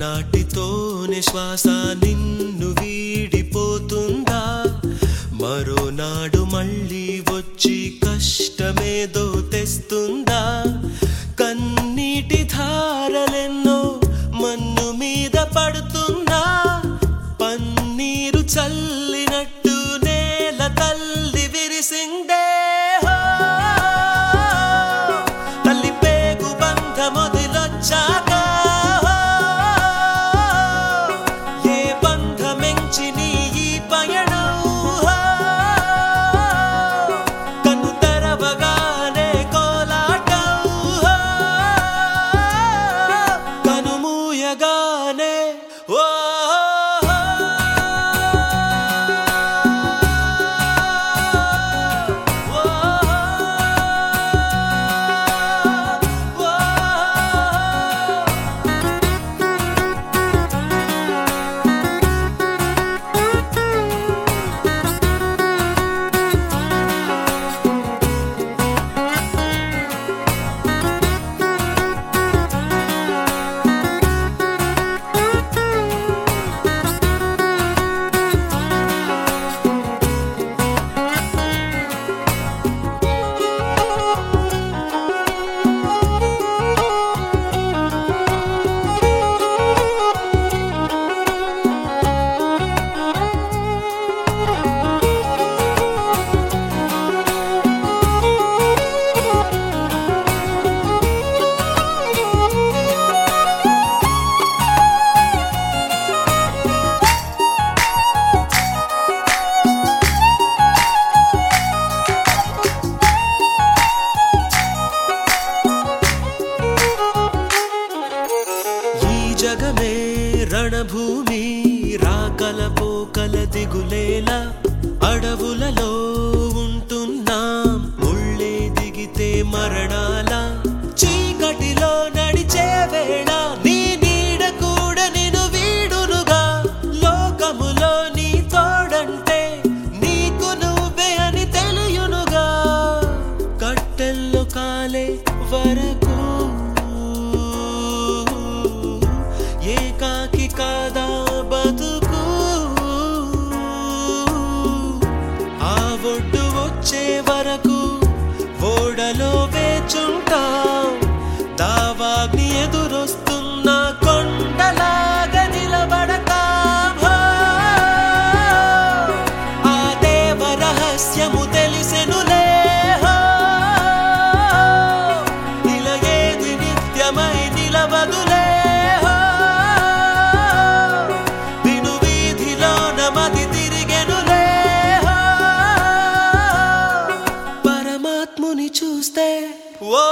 ఈనాటితోనే శ్వాస నిన్ను వీడిపోతుందా మరోనాడు మళ్ళీ వచ్చి కష్టమేదో తెస్తుందా కన్నీటి ధారలెన్నో మన్ను మీద పడుతున్నా పన్నీరు చల్లినట్టు నేల తల్లి విరిసిందే హో. తల్లి పేగు బంధమొదిలొచ్చాక హో. ఏ బంధమెంచి నీ ఈ పయనం హో. కన్ను తెరవగానే కోలాటం హో. కను మూయగానే ఓ ఈ జగమే రణభూమి రాకల పోకల దిగులేలా అడవులలో ఉంటున్నాం ముళ్ళే దిగితే మరణాల చీకటిలో నడిచే వేళ నీ నీడ కూడా నేను వీడునుగా లోకములో నీ తోడంటే నీకు నువ్వే అని తెలియనుగా కట్టెల్లో కాలే వరకు ఏకాకి కాదా బతుకు ఆ ఒడ్డు వచ్చే వరకు ఓడలో వేచుంటాం దావాగ్ని ఎదురొస్తున్న కొండలాగా నిలబడతాం హో. ఆ దేవ రహస్యము తెలిసెనులే హో. ఇలా ఏది నిత్యమై నిలవదులే హో. విను వీధిలో నమది తిరిగెనులే హో. పరమాత్ముని చూస్తే ఓ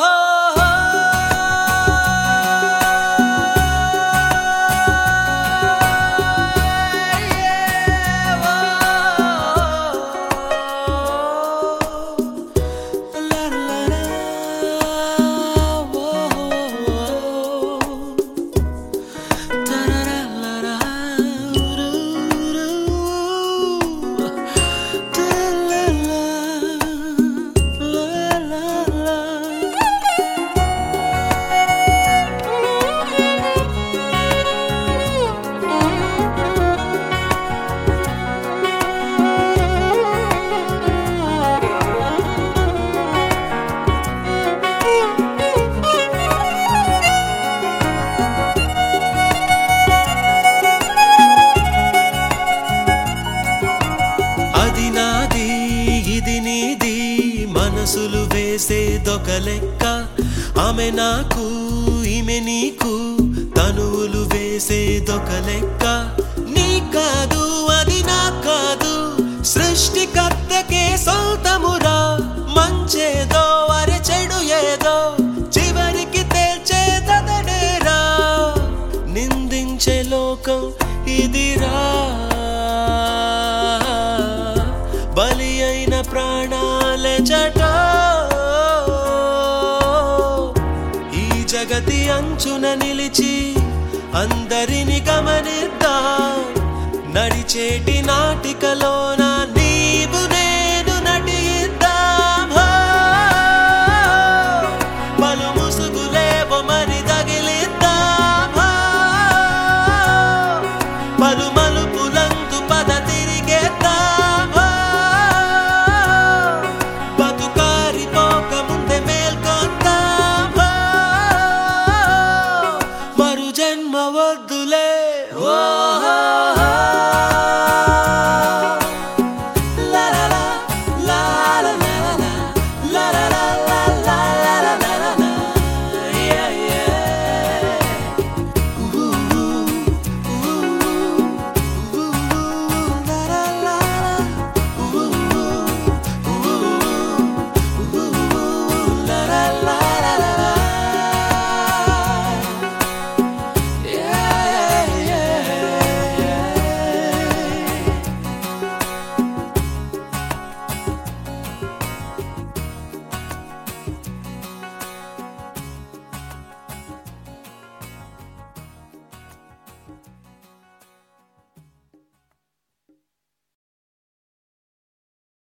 అది నాది ఇది నీది మనసులు వేసేదొక లెక్క ఆమె నాకు ఈమె నీకు తనువులు వేసేదొక లెక్క నీ కాదు అది నా కాదు సృష్టికర్తకే సొంతమురా మంచేదో అరె చెడు ఏదో చివరికి తేల్చేదడేరా నిందించే లోకం ఇదిరా బలి అయిన ప్రాణాల జట ఈ జగతి అంచున నిలిచి అందరిని గమనిద్దాం నడిచేటి నాటికలోన